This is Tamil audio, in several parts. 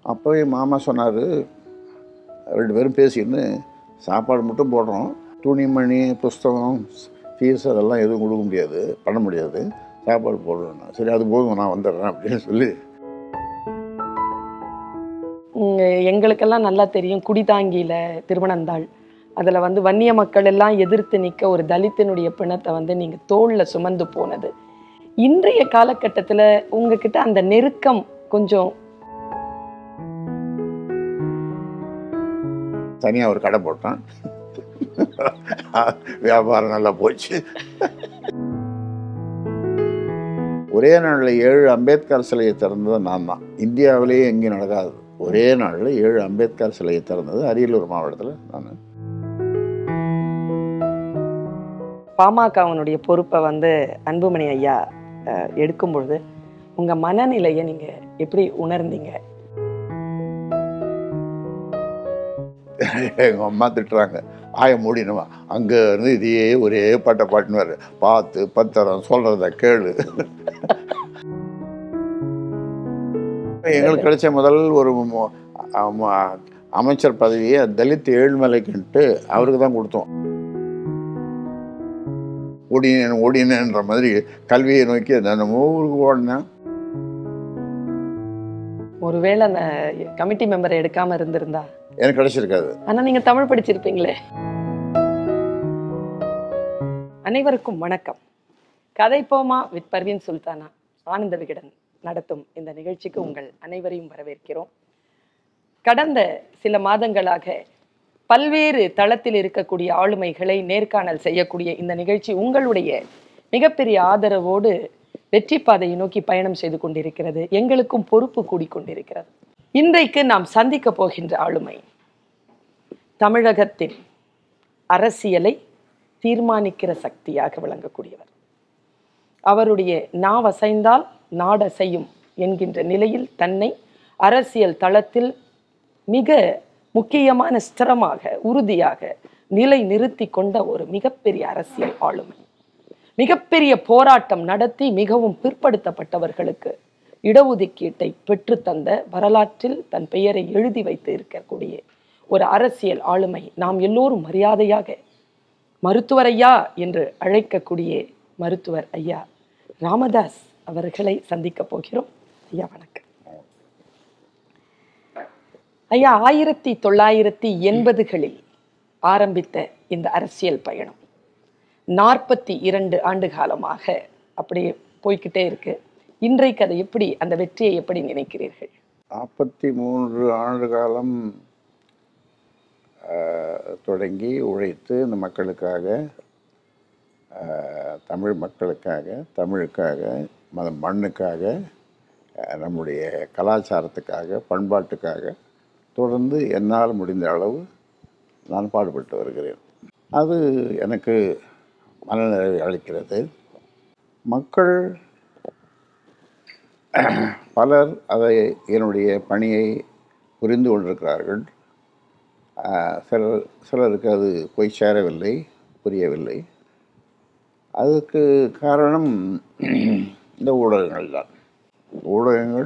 அப்போவே மாமா சொன்னார் ரெண்டு பேரும் பேசிக்கின்னு சாப்பாடு மட்டும் போடுறோம் துணிமணி புஸ்தகம் ஃபீஸ் அதெல்லாம் எதுவும் கொடுக்க முடியாது பண்ண முடியாது சாப்பாடு போடுறோம் சரி அது போதும் நான் வந்துடுறேன் அப்படின்னு சொல்லி உங்க எங்களுக்கெல்லாம் நல்லா தெரியும் குடிதாங்கியில திருவனந்தாள் அதுல வந்து வன்னிய மக்கள் எல்லாம் எதிர்த்து நிக்க ஒரு தலித்தினுடைய பிணத்தை வந்து நீங்க தோல்ல சுமந்து போனது இன்றைய காலகட்டத்துல உங்ககிட்ட அந்த நெருக்கம் கொஞ்சம் தனியாக ஒரு கடை போட்டான் வியாபாரம் நல்லா போச்சு ஒரே நாளில் ஏழு அம்பேத்கர் சிலையை திறந்தது நான் தான் இந்தியாவிலேயே எங்கேயும் நடக்காது ஒரே நாளில் ஏழு அம்பேத்கர் சிலையை திறந்தது அரியலூர் மாவட்டத்தில் நான் பாமகவனுடைய பொறுப்பை வந்து அன்புமணி ஐயா அஹ், எடுக்கும் பொழுது உங்க மனநிலையை நீங்க எப்படி உணர்ந்தீங்க எங்கள் அம்மா திட்டுறாங்க ஆய மூடினவா அங்கே இருந்து இதையே ஒரே பாட்டை பாட்டுன்னு பார்த்து பத்திரம் சொல்கிறத கேளு எங்களுக்கு கிடைச்ச முதல் ஒரு மு- ஆமா, அமைச்சர் பதவியை தலித் ஏழ்மலைக்குன்ட்டு அவருக்கு தான் கொடுத்தோம் ஓடினேன் ஓடினேன்ற மாதிரி கல்வியை நோக்கி தினமும் ஊருக்கு ஓடினேன் ஒருவேளை அந்த கமிட்டி மெம்பரை எடுக்காம இருந்திருந்தா எனக்கு கிடைச்சிருக்காது ஆனா நீங்க தமிழ் படிச்சிருப்பீங்களே அனைவருக்கும் வணக்கம் கதை போமா வித் பர்வீன் சுல்தானா ஆனந்த விகடன் நடத்தும் இந்த நிகழ்ச்சிக்கு உங்கள் அனைவரையும் வரவேற்கிறோம் கடந்த சில மாதங்களாக பல்வேறு தளத்தில் இருக்கக்கூடிய ஆளுமைகளை நேர்காணல் செய்யக்கூடிய இந்த நிகழ்ச்சி உங்களுடைய மிகப்பெரிய ஆதரவோடு வெற்றி பாதையை நோக்கி பயணம் செய்து கொண்டிருக்கிறது எங்களுக்கும் பொறுப்பு கூடிக்கொண்டிருக்கிறது இன்றைக்கு நாம் சந்திக்க போகின்ற ஆளுமை தமிழகத்தின் அரசியலை தீர்மானிக்கிற சக்தியாக விளங்கக்கூடியவர் அவருடைய நாவசைந்தால் நாடசையும் என்கின்ற நிலையில் தன்னை அரசியல் தளத்தில் மிக முக்கியமான ஸ்திரமாக உறுதியாக நிலை நிறுத்தி கொண்ட ஒரு மிகப்பெரிய அரசியல் ஆளுமை மிகப்பெரிய போராட்டம் நடத்தி மிகவும் பிற்படுத்தப்பட்டவர்களுக்கு இடஒதுக்கீட்டை பெற்றுத்தந்த வரலாற்றில் தன் பெயரை எழுதி வைத்து இருக்கக்கூடிய ஒரு அரசியல் ஆளுமை நாம் எல்லோரும் மரியாதையாக மருத்துவர் ஐயா என்று அழைக்கக்கூடிய மருத்துவர் ஐயா ராமதாஸ் அவர்களை சந்திக்க போகிறோம் ஐயா வணக்கம் ஐயா ஆயிரத்தி தொள்ளாயிரத்தி எண்பதுகளில் ஆரம்பித்த இந்த அரசியல் பயணம் நாற்பத்தி இரண்டு ஆண்டு காலமாக அப்படியே போய்க்கிட்டே இருக்கு இன்றைக்கு அதை எப்படி அந்த வெற்றியை எப்படி நினைக்கிறீர்கள் நாற்பத்தி மூன்று ஆண்டு காலம் ஆஹ், தொடங்கி உழைத்து இந்த மக்களுக்காக ஆஹ், தமிழ் மக்களுக்காக தமிழுக்காக மத மண்ணுக்காக ஆஹ், நம்முடைய கலாச்சாரத்துக்காக பண்பாட்டுக்காக தொடர்ந்து என்னால் முடிந்த அளவு நான் பாடுபட்டு வருகிறேன் அது எனக்கு மனநிறைவை அளிக்கிறது மக்கள் பலர் அதை என்னுடைய பணியை புரிந்து கொண்டிருக்கிறார்கள் ஆஹ் சிலர் சிலருக்கு அது போய் சேரவில்லை புரியவில்லை அதுக்கு காரணம் இந்த ஊடகங்கள் தான் ஊடகங்கள்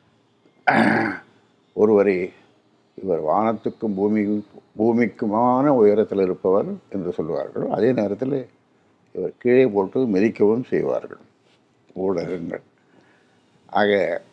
ஒருவரை இவர் வானத்துக்கும் பூமி பூமிக்குமான உயரத்தில் இருப்பவர் என்று சொல்வார்கள் அதே நேரத்தில் இவர் கீழே போட்டு மிதிக்கவும் செய்வார்கள் ஊடகங்கள் ஆக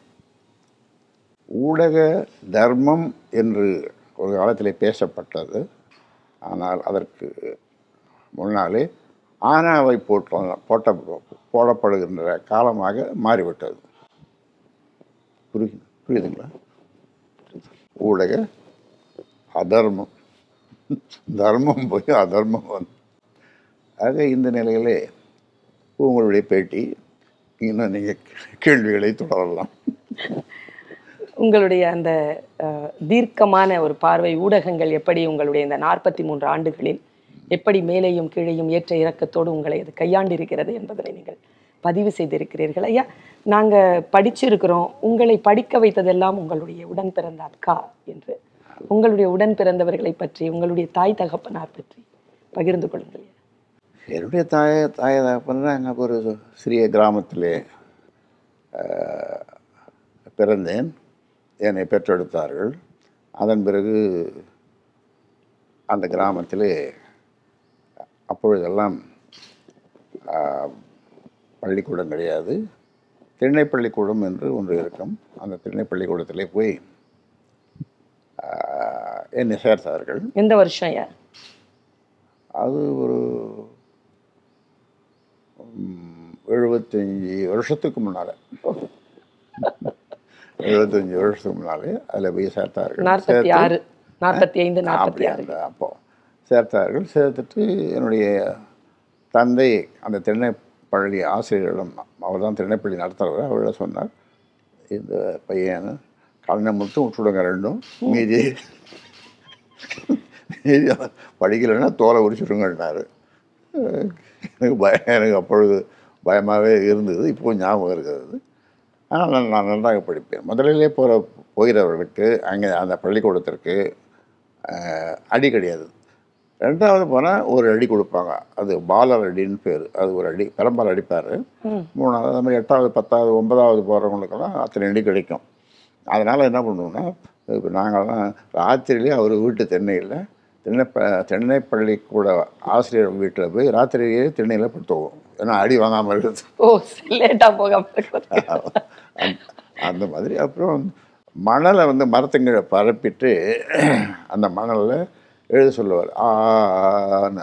ஊடக தர்மம் என்று ஒரு காலத்தில் பேசப்பட்டது ஆனால் அதற்கு முன்னாலே ஆனாவை போட்ட போட்ட போடப்படுகின்ற காலமாக மாறிவிட்டது புரி புரியுதுங்களா ஊடக அதர்மம் தர்மம் போய் அதர்மம் வந்து ஆக இந்த நிலையிலே உங்களுடைய பேட்டி இன்னும் நீங்கள் கேள்விகளை தொடரலாம் உங்களுடைய அந்த அஹ், தீர்க்கமான ஒரு பார்வை ஊடகங்கள் எப்படி உங்களுடைய இந்த நாற்பத்தி மூன்று ஆண்டுகளில் எப்படி மேலேயும் கீழேயும் ஏற்ற இறக்கத்தோடு உங்களை அது கையாண்டிருக்கிறது என்பதனை நீங்கள் பதிவு செய்திருக்கிறீர்கள் ஐயா நாங்கள் படிச்சிருக்கிறோம் உங்களை படிக்க வைத்ததெல்லாம் உங்களுடைய உடன் பிறந்த அக்கா என்று உங்களுடைய உடன் பிறந்தவர்களை பற்றி உங்களுடைய தாய் தகப்பனார் பற்றி பகிர்ந்து கொள்ளுங்கள் ஐயா. என்னுடைய தாய தாய தகப்பன் அங்கே ஒரு சிறிய கிராமத்திலே ஆஹ், பிறந்தேன் என்னை பெற்றெடுத்தார்கள் அதன் பிறகு அந்த கிராமத்திலே அப்பொழுதெல்லாம் ஆ, பள்ளிக்கூடம் கிடையாது திண்ணை பள்ளிக்கூடம் என்று ஒன்று இருக்கும் அந்த திண்ணை பள்ளிக்கூடத்திலே போய் ஆ, என்னை சேர்த்தார்கள் எந்த வருஷம் ஐயா அது ஒரு ம், எழுபத்தஞ்சி வருஷத்துக்கு முன்னால் எழுபத்தஞ்சி வருஷத்துக்கு முன்னாலே அதில் போய் சேர்த்தார்கள் நாற்பத்தி சேர்த்து- ஆறு நாற்பத்தி ஐந்து நாற்பத்தி அப்படி ஆறு அந்த அப்போ சேர்த்தார்கள் சேர்த்துட்டு என்னுடைய தந்தை அந்த திண்ணைப்பள்ளி ஆசிரியரிடம் அவர் தான் திண்ணைப்பள்ளி நடத்துகிறவர் அவரிடம் சொன்னார் இந்த பையன் கண்ணை மட்டும் விட்டுடுங்க ரெண்டும் மீதி மீதி அவன் படிக்கலைன்னா தோலை உரிச்சிடுங்கன்னாரு எனக்கு பயம் எனக்கு அப்பொழுது பயமாகவே இருந்தது இப்போ ஞாபகம் இருக்கிறது ஆனால் நான் நான் நன்றாக படிப்பேன் முதலிலே போகிற போகிறவர்களுக்கு அங்கே அந்த பள்ளிக்கூடத்திற்கு அஹ், அடி கிடையாது ரெண்டாவது போனால் ஒரு அடி கொடுப்பாங்க அது பாலர் அடின்னு பேர் அது ஒரு அடி பெரம்பால் அடிப்பார் ம். மூணாவது அது மாதிரி எட்டாவது பத்தாவது ஒன்பதாவது போகிறவங்களுக்கெல்லாம் அத்தனை அடி கிடைக்கும் அதனால் என்ன பண்ணுவோம்னா இப்போ நாங்கள்லாம் ராத்திரியிலே அவர் வீட்டு தென்னையில் தென்னை ப தென்னை பள்ளிக்கூட ஆசிரியர் வீட்டில் போய் ராத்திரியே திண்ணையில் படுத்துவோம் ஏன்னா அடி வாங்காமல் இருக்கிறது ஓ லேட்டா போகாம இருக்கும். அந்த- அந்த மாதிரி அப்புறம் மணலை வந்து மரத்துங்கீழ பரப்பிட்டு அந்த மணலில் எழுத சொல்லுவார் ஆனா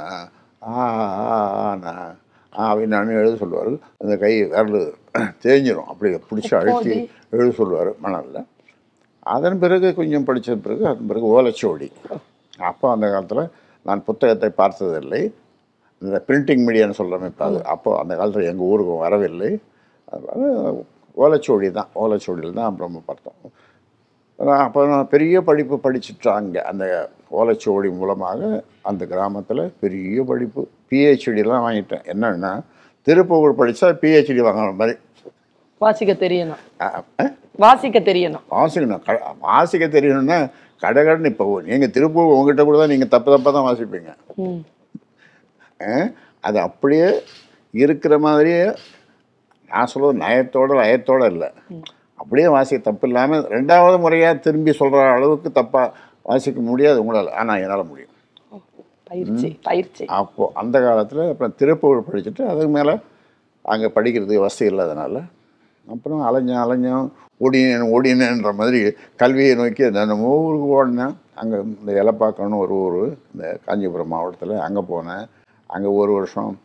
ஆனா அப்படின்னு எழுத சொல்லுவார் அந்த கை விரல் தேஞ்சிரும் அப்படி பிடிச்சி அழுத்தி எழுத சொல்லுவார் மணலில் அதன் பிறகு கொஞ்சம் படித்த பிறகு அதன் பிறகு ஓலைச்சுவடி அப்போ அந்த காலத்தில் நான் புத்தகத்தை பார்த்ததில்லை இந்த பிரிண்டிங் மீடியான்னு சொல்கிறோம் இப்போ அது அப்போ அந்த காலத்தில் எங்கள் ஊருக்கு வரவில்லை அதனால் ஓலைச்சுவடி தான் ஓலைச்சுவடியில் தான் அப்புறம் பார்த்தோம் நான் அப்போ நான் பெரிய படிப்பு படிச்சுட்டாங்க அந்த ஓலைச்சுவடி மூலமாக அந்த கிராமத்தில் பெரிய படிப்பு பிஹெச்டிலாம் வாங்கிட்டேன் என்னன்னா திருப்பூர் படித்தா பிஹெச்டி வாங்குற மாதிரி வாசிக்க தெரியணும் அஹ், அஹ், வாசிக்க தெரியணும் வாசிக்கணும் க வாசிக்க தெரியணும்னா கடைகடன் இப்போ நீங்கள் திருப்பூர் உங்ககிட்ட கூட தான் நீங்கள் தப்பு தப்பாக தான் வாசிப்பீங்க ம் அஹ், அது அப்படியே இருக்கிற மாதிரியே நான் சொல்கிறது நயத்தோட லயத்தோட இல்லை அப்படியே வாசிக்க தப்பு இல்லாமல் ரெண்டாவது முறையாக திரும்பி சொல்கிற அளவுக்கு தப்பாக வாசிக்க முடியாது உங்களால் ஆனால் என்னால் முடியும் பயிற்சி பயிற்சி அப்போது அந்த காலத்தில் அப்புறம் திருப்பூர் படிச்சுட்டு அதுக்கு மேலே அங்கே படிக்கிறதுக்கு வசதி இல்லாதனால அப்புறம் அலைஞ்சேன் அலைஞ்சேன் ஓடினேன் ஓடினேன்ற மாதிரி கல்வியை நோக்கி தினமும் ஊருக்கு ஓடினேன் அங்கே இந்த எலப்பாக்கம்னு ஒரு ஊர் இந்த காஞ்சிபுரம் மாவட்டத்தில் அங்கே போனேன் அங்கே ஒரு வருஷம்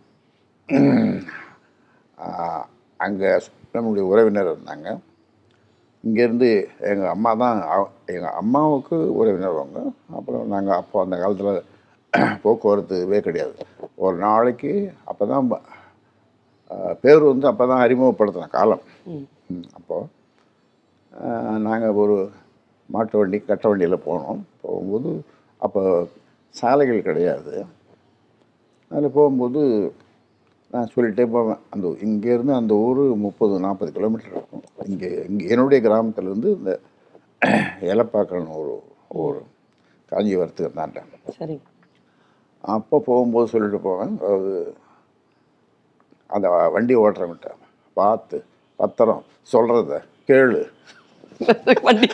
அங்கே நம்முடைய உறவினர் இருந்தாங்க இங்கேருந்து எங்கள் அம்மா தான் எங்கள் அம்மாவுக்கு உறவினர் அவங்க அப்புறம் நாங்கள் அப்போ அந்த காலத்தில் போக்குவரத்துவே கிடையாது ஒரு நாளைக்கு அப்போ தான் பேர் வந்து அப்போ தான் அறிமுகப்படுத்தின காலம் ம். ம், அப்போது நாங்கள் ஒரு மாட்டு வண்டி கட்ட வண்டியில் போனோம் போகும்போது அப்போ சாலைகள் கிடையாது அதில் போகும்போது நான் சொல்லிட்டே போவேன் அந்த இங்கேருந்து அந்த ஊர் முப்பது நாற்பது கிலோமீட்டர் இருக்கும் இங்கே இங்கே என்னுடைய கிராமத்துலேருந்து இந்த எலப்பாக்கல்னு ஒரு ஊர் காஞ்சிபுரத்துக்கு தாண்டேன் சரிங்க அப்போ போகும்போது சொல்லிட்டு போவேன் அதாவது அந்த வண்டி ஓட்டுறவங்கிட்ட பார்த்து பத்திரம் சொல்கிறத கேளு வண்டி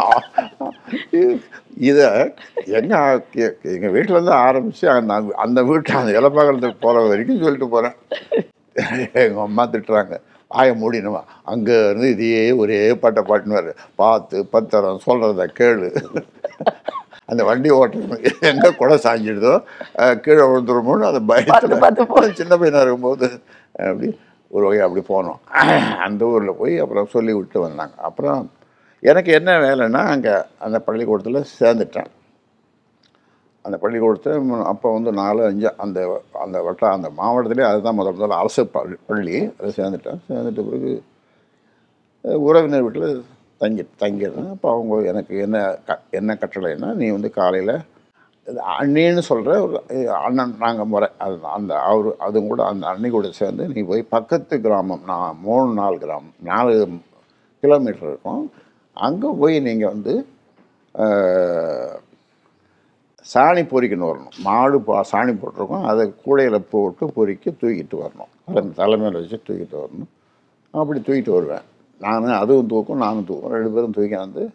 இதை எங்க எங்கள் வீட்டிலேருந்து ஆரம்பித்து அந்த அந்த வீட்டு அந்த இலப்பாக்கலத்துக்கு போகிற வரைக்கும் சொல்லிட்டு போகிறேன் எங்கள் அம்மா திட்டுறாங்க ஆய மூடினவா அங்கே இருந்து இதையே ஒரே பாட்டை பாட்டுனுவார் பார்த்து பத்திரம் சொல்கிறத கேளு அந்த வண்டி ஓட்டுறது எங்கே கூட சாஞ்சிடுதோ அஹ், கீழே விழுந்துருமோன்னு அந்த பார்த்து பார்த்து போ. பயத்தில் சின்ன பையனாக இருக்கும்போது அப்படி ஒரு வகை அப்படி போனோம் அந்த ஊரில் போய் அப்புறம் சொல்லி விட்டு வந்தாங்க அப்புறம் எனக்கு என்ன வேலைன்னா அங்கே அந்த பள்ளிக்கூடத்தில் சேர்ந்துட்டேன் அந்த பள்ளிக்கூடத்தை அப்போ வந்து நாலு அஞ்சு அந்த அந்த வட்ட அந்த மாவட்டத்திலே அதுதான் முதல் முதல்ல அரசு பள்ளி பள்ளி அதில் சேர்ந்துட்டேன் சேர்ந்துட்ட பிறகு அஹ், உறவினர் வீட்டில் தங்கி தங்கியிருந்தேன் அப்போ அவங்க எனக்கு என்ன க என்ன கட்டளைன்னா நீ வந்து காலையில் அண்ணின்னு சொல்கிற ஒரு அஹ், அண்ணன் நாங்கள் முறை அது அந்த அவர் அதுவும் கூட அந்த அண்ணி கூட சேர்ந்து நீ போய் பக்கத்து கிராமம் நான் மூணு நாலு கிராமம் நாலு கிலோமீட்டர் இருக்கும் அங்கே போய் நீங்கள் வந்து அஹ், சாணி பொறிக்கணும் வரணும் மாடு பா சாணி போட்டிருக்கோம் அதை கூடையில் போட்டு பொறிக்கி தூக்கிட்டு வரணும் தலை தலைமையில் வச்சு தூக்கிட்டு வரணும் அப்படி தூக்கிட்டு வருவேன் நான் அதுவும் தூக்கும் நானும் தூக்கும் ரெண்டு பேரும் தூக்கி வந்து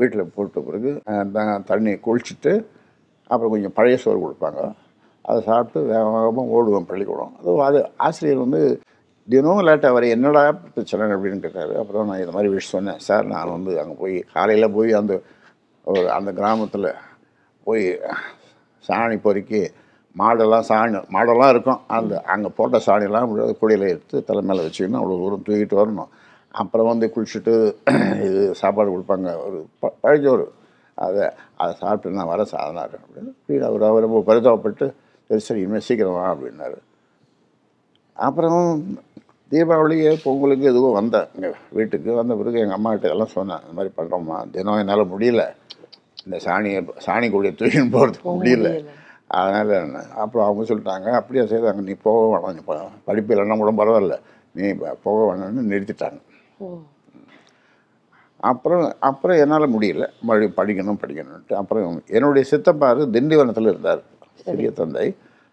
வீட்டில் போட்ட பிறகு அஹ், த- தண்ணி குளிச்சுட்டு அப்புறம் கொஞ்சம் பழைய சோறு கொடுப்பாங்க அதை சாப்பிட்டு வேக வேகமாக ஓடுவேன் பள்ளிக்கூடம் அது அது ஆசிரியர் வந்து தினமும் லேட்டாக வர என்னடா பிரச்சனை அப்படின்னு கேட்டார் அப்புறம் நான் இந்த மாதிரி விஷயம் சொன்னேன் சார் நான் வந்து அங்கே போய் காலையில் போய் அந்த ஒரு அந்த கிராமத்தில் போய் சாணி பொறுக்கி மாடெல்லாம் சாணி மாடெல்லாம் இருக்கும் அந்த அங்கே போட்ட சாணியெல்லாம் அப்படியே குடியில் எடுத்து தலை மேலே வச்சுக்கணும் அவ்வளோ தூரம் தூக்கிட்டு வரணும் அப்புறம் வந்து குளிச்சுட்டு இது சாப்பாடு கொடுப்பாங்க ஒரு ப பழச்சோறு அதை அதை சாப்பிட்டு நான் வர சாதனார் அப்படின்னு இப்படி அவர் அவர் ரொம்ப பரிதாபப்பட்டு சரி சரி இனிமேல் சீக்கிரம் வா அப்படின்னாரு அப்புறம் தீபாவளிக்கு பொங்கலுக்கு எதுவும் வந்தேன் இங்கே வீட்டுக்கு வந்த பிறகு எங்கள் அம்மாகிட்ட எல்லாம் சொன்னேன் இந்த மாதிரி பண்ணுறோம்மா தினம் என்னால் முடியல இந்த சாணியை சாணி கூடிய தூக்கின்னு போகிறதுக்கு முடியல அதனால் என்ன அப்புறம் அவங்க சொல்லிட்டாங்க அப்படியே செய்தாங்க நீ போக வேணாம் நீ ப- படிப்பு இல்லைன்னா கூட பரவாயில்ல நீ ப- போக வேணாம்னு நிறுத்திட்டாங்க ஓ அப்புறம் அப்புறம் என்னால் முடியல மறுபடியும் படிக்கணும் படிக்கணும்ட்டு அப்புறம் என்னுடைய சித்தப்பாரு திண்டிவனத்தில் இருந்தார் சிறிய தந்தை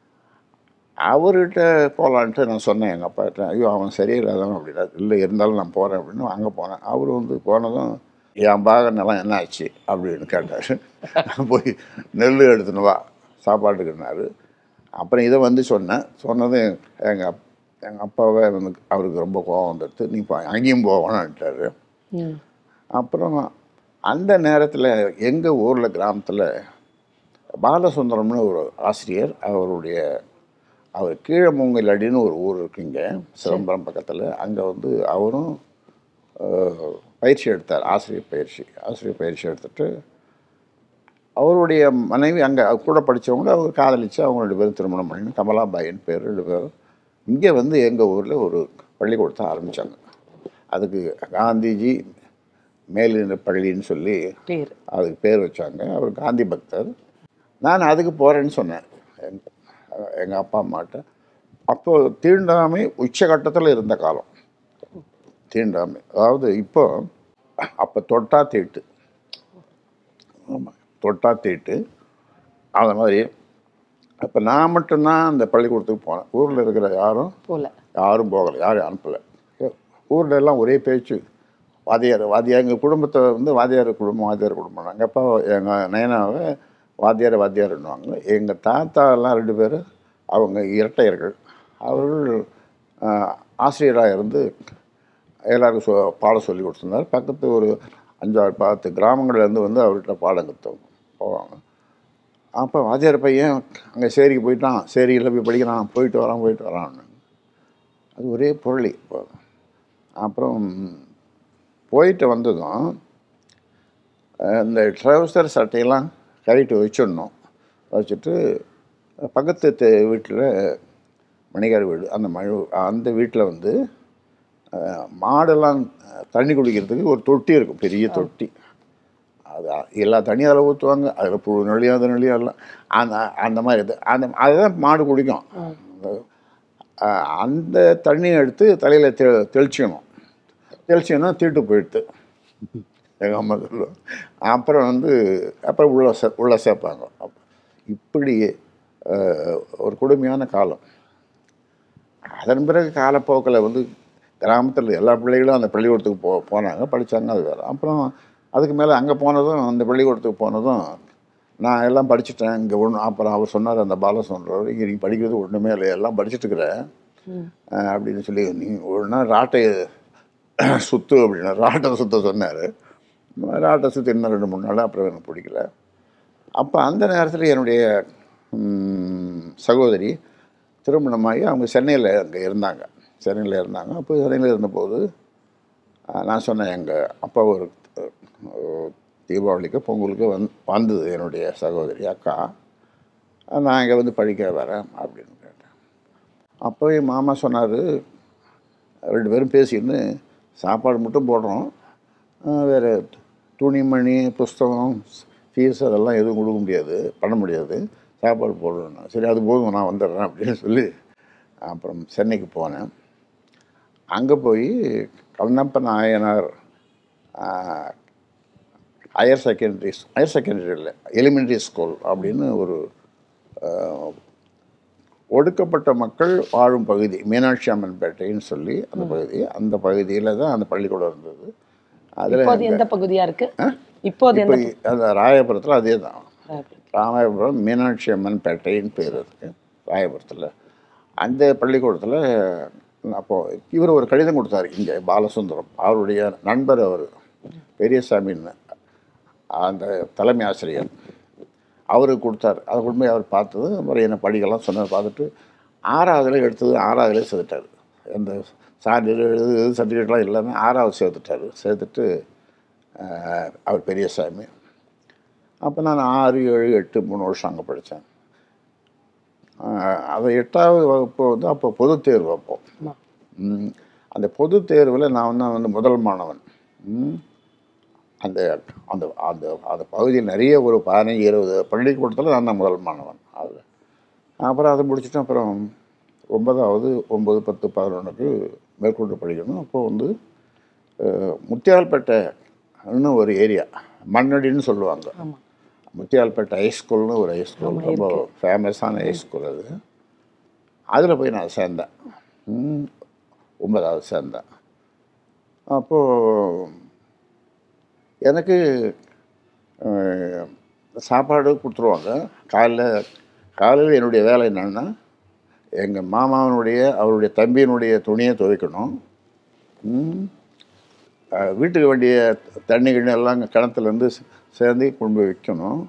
அவர்கிட்ட போகலான்ட்டு நான் சொன்னேன் எங்கள் அப்பாட்ட ஐயோ அவன் சரியில்லாதவன் அப்படின்னா இல்லை இருந்தாலும் நான் போகிறேன் அப்படின்னு அங்கே போனேன் அவர் வந்து போனதும் என் பாக நிலம் என்ன ஆச்சு அப்படின்னு கேட்டார் நான் போய் நெல் எடுத்துன்னு வா சாப்பாட்டுக்குனாரு அப்புறம் இதை வந்து சொன்னேன் சொன்னதும் எங்கள் அப் எங்கள் அப்பாவே வந்து அவருக்கு ரொம்ப கோவம் வந்துடுது நீ போ- அங்கேயும் போவான்ட்டாரு ம் அப்புறம் அந்த நேரத்தில் எங்கள் ஊரில் கிராமத்தில் பாலசுந்தரம்னு ஒரு ஆசிரியர் அவருடைய அவர் கீழமூங்கலடின்னு ஒரு ஊர் இருக்குங்க சிதம்பரம் பக்கத்தில் அங்கே வந்து அவரும் அஹ், பயிற்சி எடுத்தார் ஆசிரியர் பயிற்சி ஆசிரியர் பயிற்சி எடுத்துட்டு அவருடைய மனைவி அங்கே கூட படித்தவங்க அவர் காதலிச்சு அவங்க ரெண்டு பேரும் திருமணம் பண்ணி கமலாபாயின்னு பேர் ரெண்டு பேரும் இங்கே வந்து எங்கள் ஊரில் ஒரு பள்ளிக்கூடத்தை ஆரம்பித்தாங்க அதுக்கு காந்திஜி மேல்நிலை பள்ளின்னு சொல்லி பேர் அதுக்கு பேர் வச்சாங்க அவர் காந்தி பக்தர் நான் அதுக்கு போகிறேன்னு சொன்னேன் எங்கள் அப்பா அம்மாட்ட அப்போ தீண்டாமை உச்சகட்டத்தில் இருந்த காலம் தீண்டாமை அதாவது இப்போ அப்போ தொட்டா தீட்டு ஆமாம் தொட்டா தீட்டு அது மாதிரி அப்போ நான் மட்டும்தான் அந்த பள்ளிக்கூடத்துக்கு போனேன் ஊரில் இருக்கிற யாரும் போல யாரும் போகலை யாரும் அனுப்பலை ஊரில் எல்லாம் ஒரே பேச்சு வாத்தியார் வாத்தியார் எங்கள் குடும்பத்தை வந்து வாத்தியார் குடும்பம் வாத்தியார் குடும்பம் எங்கள் அப்பா எங்கள் நயனாவை வாத்தியார் வாத்தியார்னுவாங்க எங்கள் தாத்தா எல்லாம் ரெண்டு பேர் அவங்க இரட்டையர்கள் அவர்கள் ஆசிரியராக இருந்து எல்லாருக்கும் சொ பாடம் சொல்லி கொடுத்துருந்தார் பக்கத்து ஒரு அஞ்சாறு பத்து கிராமங்கள்லேருந்து வந்து அவர்கிட்ட பாடம் கற்றவங்க போவாங்க அப்போ வாத்தியார் பையன் அங்கே சேரிக்கு போயிட்டான் சேரியில் போய் படிக்கிறான் போயிட்டு வரான் போயிட்டு வரான்னு அது ஒரே பொருளி இப்போ அப்புறம் போயிட்டு வந்ததும் அஹ், இந்த ட்ரௌசர் சட்டையெல்லாம் கழட்டி வச்சிடணும் வச்சுட்டு பக்கத்து தெ- வீட்டில் மணிகார் வீடு அந்த மழு அந்த வீட்டில் வந்து அஹ், மாடெல்லாம் அஹ், தண்ணி குடிக்கிறதுக்கு ஒரு தொட்டி இருக்கும் பெரிய தொட்டி அது எல்லா தண்ணியும் அதில் ஊற்றுவாங்க அதில் புழு நொழியும் அது நொழியும் எல்லாம் அந்த அந்த மாதிரி இது அந்த அதுதான் மாடு குடிக்கும் அஹ், அந்த தண்ணியை எடுத்து தலையில் தெ தெளிச்சிக்கணும் தெளிச்சிங்கன்னா தீட்டு போயிடுது எங்கள் அம்மா சொல்லுவோம் அப்புறம் வந்து அப்புறம் உள்ள சே உள்ளே சேர்ப்பாங்க அப்ப இப்படி அஹ், ஒரு கொடுமையான காலம் அதன் பிறகு காலப்போக்கில் வந்து கிராமத்தில் எல்லா பிள்ளைகளும் அந்த பள்ளிக்கூடத்துக்கு போ போனாங்க படித்தாங்க அது வேறு அப்புறம் அதுக்கு மேலே அங்கே போனதும் அந்த பள்ளிக்கூடத்துக்கு போனதும் நான் எல்லாம் படிச்சுட்டேன் இங்கே ஒன்று அப்புறம் அவர் சொன்னார் அந்த பால சொல்கிறவர் இங்கே நீ படிக்கிறது ஒன்றுமே இல்லை எல்லாம் படிச்சுட்டு இருக்கிற அஹ் அப்படின்னு சொல்லி நீ ஒரு நாள் ராட்டை சுத்து அப்படின்னா ராட்டை சுத்த சொன்னார் ராட்டை சுற்றி இன்னும் ரெண்டு மூணு நாள் அப்புறம் எனக்கு பிடிக்கல அப்போ அந்த நேரத்தில் என்னுடைய ம், சகோதரி திருமணமாகி அவங்க சென்னையில் அங்கே இருந்தாங்க சென்னையில் இருந்தாங்க அப்போ சென்னையில் இருந்தபோது அஹ், நான் சொன்னேன் எங்கள் அப்பா ஒரு அஹ், தீபாவளிக்கு பொங்கலுக்கு வந் வந்தது என்னுடைய சகோதரி அக்கா நான் இங்கே வந்து படிக்க வரேன் அப்படின்னு கேட்டேன் அப்போ என் மாமா சொன்னார் ரெண்டு பேரும் பேசின்னு சாப்பாடு மட்டும் போடுறோம் அஹ், வேறு துணிமணி புஸ்தகம் ஃபீஸ் அதெல்லாம் எதுவும் கொடுக்க முடியாது பண்ண முடியாது சாப்பாடு போடணும் சரி அது போதும் நான் வந்துடுறேன் அப்படின்னு சொல்லி அப்புறம் சென்னைக்கு போனேன் அங்கே போய் Kannappa Nayanar higher secondary higher secondary இல்லை எலிமெண்ட்ரி ஸ்கூல் அப்படின்னு ஒரு ஆஹ், ஒடுக்கப்பட்ட மக்கள் வாழும் பகுதி மீனாட்சி அம்மன் பேட்டைன்னு சொல்லி அந்த பகுதி அந்த பகுதியில் தான் அந்த பள்ளிக்கூடம் இருந்தது அதில் இப்போது எந்த பகுதியா இருக்கு இப்போது இப்போ எந்த அந்த ராயபுரத்தில் அதே தான் ராயபுரம். ராமாயபுரம் மீனாட்சி அம்மன் பேட்டைன்னு பேர் இருக்கு ராயபுரத்தில் அந்த பள்ளிக்கூடத்தில் அப்போது இவர் ஒரு கடிதம் கொடுத்தாரு இங்கே பாலசுந்தரம் அவருடைய நண்பர் அவர் பெரியசாமின்னு அந்த தலைமை ஆசிரியர் அவருக்கு கொடுத்தாரு அதை கொண்டு போய் அவர் பார்த்தது அப்புறம் என்ன படிக்கலாம் சொன்னதை பார்த்துட்டு ஆறாவதுல எடுத்தது ஆறாவதுல சேர்த்துட்டார் அந்த சான்றிதழ் எழுது சர்டிஃபிகேட்லாம் எல்லாமே ஆறாவது சேர்த்துட்டார் சேர்த்துட்டு ஆஹ், அவர் பெரியசாமி அப்போ நான் ஆறு ஏழு எட்டு மூணு வருஷம் அங்கே படித்தேன் அது எட்டாவது வகுப்பு வந்து அப்போ பொதுத் தேர்வு அப்போ ஆமா. ம், அந்த பொதுத் தேர்வில் நான் தான் வந்து முதல் மாணவன் ம், அந்த அந்த அந்த அந்த பகுதியில் நிறைய ஒரு பதினஞ்சு இருபது பள்ளிக்கூடத்தில் நான் தான் முதல் மாணவன் அது அப்புறம் அதை முடிச்சுட்டு அப்புறம் ஒன்பதாவது ஒம்பது பத்து பதினொன்றுக்கு மேற்கொண்டு படிக்கணும் அப்போ வந்து அஹ், முத்தியால்பேட்டை இன்னும் ஒரு ஏரியா மண்ணடின்னு சொல்லுவாங்க ஆமா முத்தியால்பேட்டை ஹைஸ்கூல்னு ஒரு ஹைஸ்கூல் ரொம்ப ஃபேமஸான ஹைஸ்கூல் அது அதில் போய் நான் சேர்ந்தேன் ம், ஒன்பதாவது சேர்ந்தேன் அப்போது எனக்கு அஹ், சாப்பாடு கொடுத்துருவாங்க காலைல காலையில் என்னுடைய வேலை என்னன்னா எங்கள் மாமாவனுடைய அவருடைய தம்பியினுடைய துணியை துவைக்கணும் ம், அஹ், வீட்டுக்கு வேண்டிய தண்ணி கிண்ணி எல்லாம் கிணத்துலேருந்து சேர்ந்து கொண்டு போய் வைக்கணும்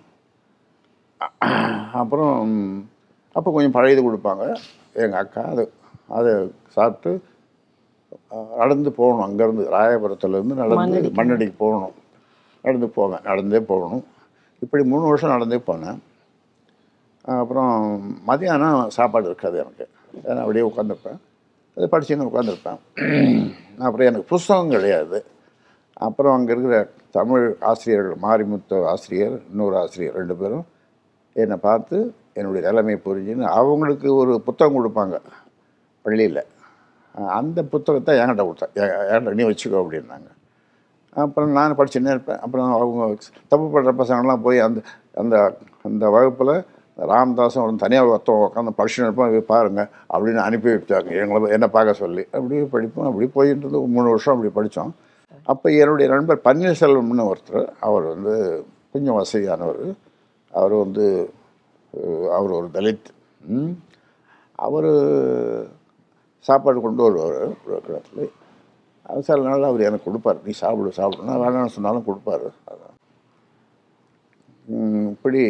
அப்புறம் அப்போ கொஞ்சம் பழையது கொடுப்பாங்க எங்கள் அக்கா அது அதை சாப்பிட்டு அஹ், நடந்து போகணும் அங்கேருந்து ராயபுரத்துலேருந்து நடந்து மண்ணடிக்கு. மண்ணடிக்கு போகணும் நடந்து போவேன் நடந்தே போகணும் இப்படி மூணு வருஷம் நடந்தே போனேன் அப்புறம் மதியானம் சாப்பாடு இருக்காது எனக்கு நான் அப்படியே உட்காந்துருப்பேன் அது படிச்சுன்னு உட்காந்துருப்பேன் அப்புறம் எனக்கு புஸ்தகம் கிடையாது அப்புறம் அங்கே இருக்கிற தமிழ் ஆசிரியர்கள் மாரிமுத்து ஆசிரியர் இன்னொரு ஆசிரியர் ரெண்டு பேரும் என்னை பார்த்து என்னுடைய நிலைமை புரிஞ்சுன்னு அவங்களுக்கு ஒரு புத்தகம் கொடுப்பாங்க பள்ளியில் அந்த புத்தகத்தை என்கிட்ட கொடுத்தேன் எ- என்கிட்ட நீ வச்சுக்கோ அப்படின்னாங்க அப்புறம் நான் படிச்சுன்னே இருப்பேன் அப்புறம் அவங்க தப்பு பண்ணுற பசங்கள்லாம் போய் அந்த அந்த அந்த வகுப்பில் ராமதாசன் ஒரு தனியாக ஒருத்தன் உட்காந்து படிச்சுன்னு இருப்பான் இதை பாருங்க அப்படின்னு அனுப்பி வச்சாங்க எங்களை என்ன பார்க்க சொல்லி அப்படியே படிப்போம் அப்படி போயிட்டு இருந்து மூணு வருஷம் அப்படி படித்தோம் அப்போ என்னுடைய நண்பர் பன்னீர்செல்வம்னு ஒருத்தர் அவர் வந்து கொஞ்சம் வசதியானவர் அவர் வந்து அஹ், அவர் ஒரு தலித் அவர் சாப்பாடு கொண்டு வருவார் ஒரு இடத்துல அது சில நாள் அவர் எனக்கு கொடுப்பார் நீ சாப்பிடு சாப்பிடுனா வேணாம்னு சொன்னாலும் கொடுப்பாரு அதான் உம், இப்படி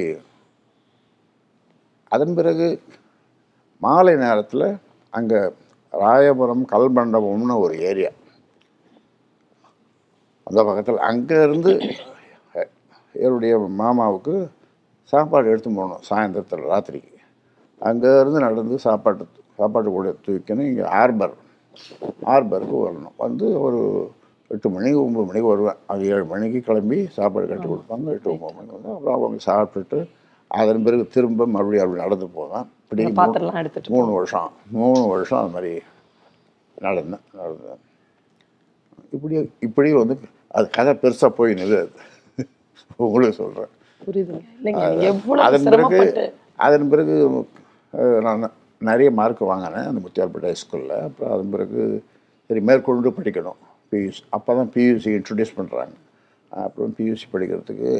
அதன் பிறகு மாலை நேரத்தில் அங்கே ராயபுரம் கல்மண்டபம்னு ஒரு ஏரியா அந்த பக்கத்தில் அங்கேருந்து என்னுடைய மாமாவுக்கு சாப்பாடு எடுத்து போகணும் சாயந்தரத்தில் ராத்திரிக்கு அங்கேருந்து நடந்து சாப்பாட்டு சாப்பாடு கூட தூக்கணும் இங்கே ஆர்பர் ஆர்பருக்கு வரணும் வந்து ஒரு எட்டு மணிக்கு ஒம்பது மணிக்கு வருவேன் அது ஏழு மணிக்கு கிளம்பி சாப்பாடு கட்டி கொடுப்பாங்க எட்டு ஒம்பது மணிக்கு வந்து அப்புறம் அவங்க சாப்பிட்டுட்டு அதன் பிறகு திரும்ப மறுபடியும் அப்படி நடந்து போவேன் இப்படி அந்த பாத்திரம்லாம் எடுத்துட்டு மூணு வருஷம் மூணு வருஷம் அது மாதிரி நடந்தேன் நடந்தேன் இப்படி இப்படி வந்து அது கதை பெருசாக போய் நிறுது உங்களுக்கு சொல்கிறேன் புரியுதுங்க இல்லைங்க எவ்வளவு அதன் பிறகு சிரமப்பட்டு அதன் பிறகு அஹ், நான் நிறைய மார்க் வாங்கினேன் அந்த முத்தியால்பேட்டை ஸ்கூலில் அப்புறம் அதன் பிறகு சரி மேற்கொண்டு படிக்கணும் பியூசி அப்போ தான் பியூசி இன்ட்ரடியூஸ் பண்ணுறாங்க அப்புறம் பியூசி படிக்கிறதுக்கு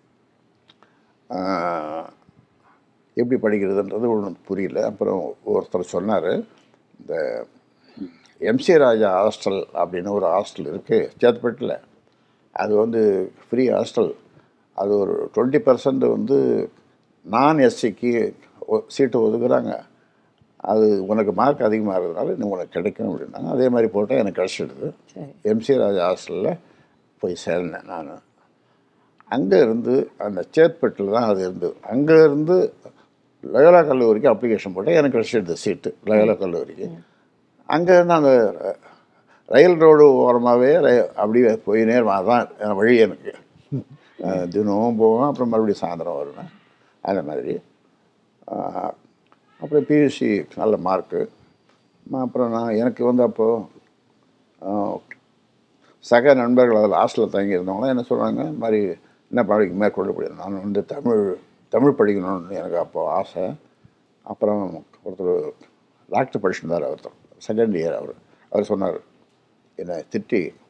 ஆஹ், எப்படி படிக்கிறதுன்றது ஒன்றும் புரியல அப்புறம் ஒருத்தர் சொன்னார் இந்த எம்சி ராஜா ஹாஸ்டல் அப்படின்னு ஒரு ஹாஸ்டல் இருக்குது சேத்துப்பேட்டில் அது வந்து ஃப்ரீ ஹாஸ்டல் அது ஒரு டுவெண்ட்டி பர்சன்ட் வந்து நான் எஸ்சிக்கு சீட்டு ஒதுக்குறாங்க அது உனக்கு மார்க் அதிகமாக இருக்கிறதுனால நீ உனக்கு கிடைக்கும் அப்படின்னாங்க அதே மாதிரி போட்டால் எனக்கு கிடச்சிடுது சரி எம்சி ராஜா ஹாஸ்டலில் போய் சேர்ந்தேன் நான் அங்கே இருந்து அந்த சேத்பட்டில் தான் அது இருந்தது அங்கே இருந்து லயோலா கல்லூரிக்கு அப்ளிகேஷன் போட்டேன் எனக்கு கிடச்சிடுது சீட்டு லயோலா கல்லூரிக்கு அங்கே இருந்து அந்த ரயில் ரோடு ஓரமாகவே அப்படியே போயினே அதான் என் வழி எனக்கு அஹ் தினமும் போவேன் அப்புறம் மறுபடியும் சாயந்தரம் வருவேன் அந்த மாதிரி அஹ் அப்புறம் பியூசி நல்ல மார்க்கு அப்புறம் நான் எனக்கு வந்து அப்போது சக நண்பர்கள் அதில் ஹாஸ்டலில் தங்கியிருந்தவங்களாம் என்ன சொல்கிறாங்க இந்த மாதிரி என்ன படிக்க மேற்கொள்ள முடியும் நான் வந்து தமிழ் தமிழ் படிக்கணும்னு எனக்கு அப்போ ஆசை அப்புறம் ஒருத்தர் டாக்டர் படிச்சிருந்தார் ஒருத்தர் செகண்ட் இயர் அவர் அவர் சொன்னார் என்னை திட்டி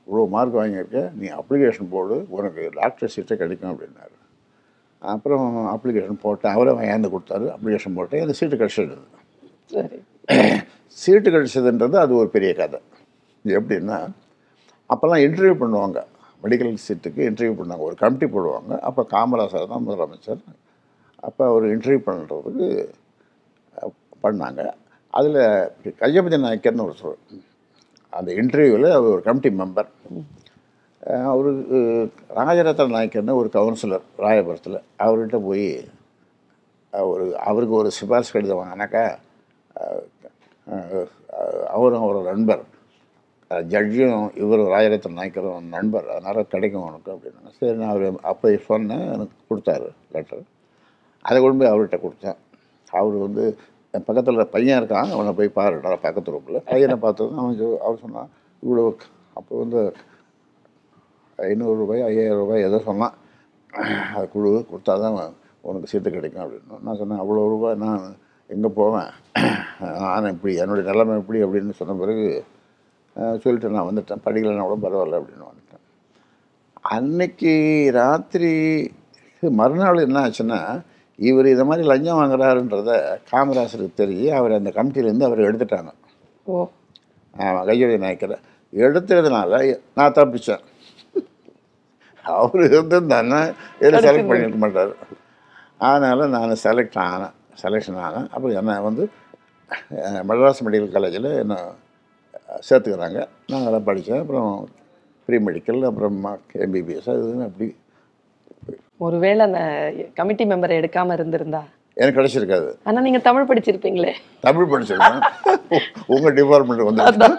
இவ்வளோ மார்க் வாங்கியிருக்க நீ அப்ளிகேஷன் போடு உனக்கு டாக்டர் சீட்டை கிடைக்கும் அப்படின்னாரு அப்புறம் அப்ளிகேஷன் போட்டேன் அவரே வாங்கியாந்து கொடுத்தாரு அப்ளிகேஷன் போட்டேன் எனக்கு சீட்டு கிடச்சிடுது சரி சீட்டு கிடைச்சதுன்றது அது ஒரு பெரிய கதை இது எப்படின்னா அப்போல்லாம் இன்டர்வியூ பண்ணுவாங்க மெடிக்கல் சீட்டுக்கு இன்டர்வியூ பண்ணாங்க ஒரு கமிட்டி போடுவாங்க அப்போ காமராசர் தான் முதலமைச்சர் அப்போ அவர் இன்டர்வியூ பண்ணுறதுக்கு அஹ், பண்ணாங்க அதில் கையபதி நாயக்கர்னு ஒருத்தர் அந்த இன்டர்வியூவில் அவர் ஒரு கமிட்டி மெம்பர் அவருக்கு ராஜரத்ன நாயக்கர்னு ஒரு கவுன்சிலர் ராயபுரத்தில் அவர்கிட்ட போய் ஒரு அவருக்கு ஒரு சிபாரிசு கடிதம் வாங்கினாக்கா அஹ், அஹ், அவரும் அவரோட நண்பர் அஹ், ஜட்ஜும் இவரும் ராஜரத்ன நாயக்கரும் நண்பர் அதனால் கிடைக்கும் உனக்கு அப்படின்னாங்க சரி நான் அவர் அப்போ சொன்னேன் எனக்கு கொடுத்தாரு லெட்டர் அதை கொண்டு போய் அவர்கிட்ட கொடுத்தேன் அவர் வந்து என் பக்கத்தில் பையன் இருக்கான் அவனை போய் பாருடா பக்கத்து ரூமில் பையனை பார்த்ததும் அவன் சொ- அவர் சொன்னான் இவ்வளோ அப்போ வந்து ஐநூறு ரூபாய் ஐயாயிரம் ரூபாய் ஏதோ சொன்னான் அது குழு கொடுத்தா தான் உனக்கு சீட்டு கிடைக்கும் அப்படின்னு நான் சொன்னேன் அவ்வளோ ரூபாய் நான் எங்கே போவேன் நான் இப்படி என்னுடைய நிலைமை எப்படி அப்படின்னு சொன்ன பிறகு அஹ், சொல்லிட்டு நான் வந்துட்டேன் படிக்கலைன்னா கூட பரவாயில்ல அப்படின்னு வந்துட்டேன் அன்னைக்கு ராத்திரி மறுநாள் என்ன ஆச்சுன்னா இவர் இதை மாதிரி லஞ்சம் வாங்குறாருன்றத காமராசருக்கு தெரிஞ்சு அவர் அந்த கமிட்டியிலேருந்து அவர் எடுத்துட்டாங்க ஓ ஆமாம் கையெழுதி நாயக்கரை எடுத்ததுனால நான் தப்பிச்சேன் அவர் இருந்திருந்தாருன்னா எதுவும் செலக்ட் பண்ணியிருக்க மாட்டார் அதனால் நான் செலக்ட் ஆனேன் செலெக்ஷன் ஆனேன் அப்புறம் என்ன வந்து அஹ், மெட்ராஸ் மெடிக்கல் காலேஜில் என்ன சேர்த்துக்கிறாங்க நான் அதெல்லாம் படித்தேன் அப்புறம் ப்ரீ மெடிக்கல் அப்புறம் எம்பிபிஎஸ் அது இதுன்னு அப்படி ஒருவேளை அந்த கமிட்டி மெம்பரை எடுக்காம இருந்திருந்தா எனக்கு கிடச்சிருக்காது ஆனா நீங்க தமிழ் படிச்சிருப்பீங்களே தமிழ் படிச்சிருக்கேன் உங்கள் டிபார்ட்மெண்ட் வந்து அதான்.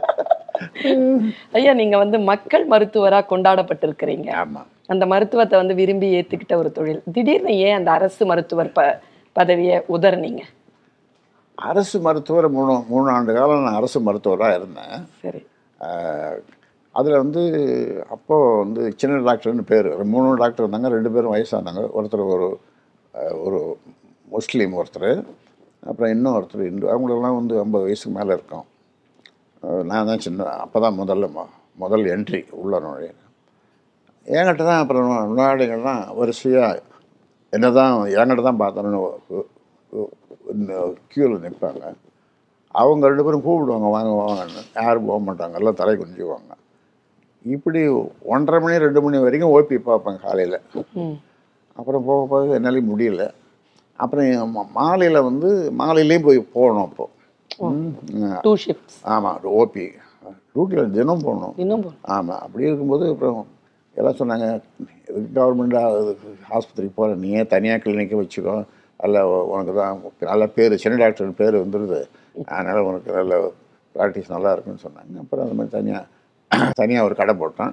ஐயா நீங்க வந்து மக்கள் மருத்துவரா கொண்டாடப்பட்டிருக்கிறீங்க ஆமாம் அந்த மருத்துவத்தை வந்து விரும்பி ஏத்துக்கிட்ட ஒரு தொழில் திடீர்னு ஏன் அந்த அரசு மருத்துவர் ப பதவியை உதறினீங்க அரசு மருத்துவர் மூணு மூணு ஆண்டு காலம் நான் அரசு மருத்துவராக இருந்தேன் சரி அதில் வந்து அப்போது வந்து சின்ன டாக்டர்னு பேர் மூணு டாக்டர் இருந்தாங்க ரெண்டு பேரும் வயசானாங்க ஒருத்தர் ஒரு அஹ், ஒரு முஸ்லீம் ஒருத்தர் அப்புறம் இன்னும் ஒருத்தர் இந்து அவங்களெல்லாம் வந்து ஐம்பது வயசுக்கு மேலே இருக்கும் அஹ், நான் தான் சின்ன அப்போ தான் முதல்ல மொ- முதல் என்ட்ரி உள்ள நுழையிறேன் என்கிட்ட தான் அப்புறம் நோயாளிகள்லாம் வரிசையாக என்ன தான் என்கிட்ட தான் பார்த்தோன்னு க்யூவில் நிற்பாங்க அவங்க ரெண்டு பேரும் கூப்பிடுவாங்க வாங்க வாங்கன்னு யாரும் போக மாட்டாங்க எல்லாம் தலை குனிஞ்சுவாங்க இப்படி ஒன்றரை மணி ரெண்டு மணி வரைக்கும் ஓபி பார்ப்பேன் காலையில் ம் அப்புறம் போக போக என்னாலே முடியல அப்புறம் மாலையில் வந்து மாலையிலையும் போய் போகணும் அப்போது டூ ஷிஃப்ட்ஸ் ஆமாம் ஓபி டியூட்டியில் தினம் போகணும் இன்னும் போகணும். ஆமாம் அப்படி இருக்கும்போது அப்புறம் எல்லாம் சொன்னாங்க எதுக்கு கவர்மெண்ட் ஆஸ்பத்திரிக்கு போகிற நீ ஏன் தனியாக கிளினிக்கை வச்சுக்கோ நல்ல உனக்கு தான் நல்ல பேர் சின்ன டாக்டர் பேர் வந்துடுது அதனால் உனக்கு நல்ல ப்ராக்டிஸ் நல்லா இருக்குன்னு சொன்னாங்க அப்புறம் அந்த மாதிரி தனியாக தனியாக ஒரு கடை போட்டான்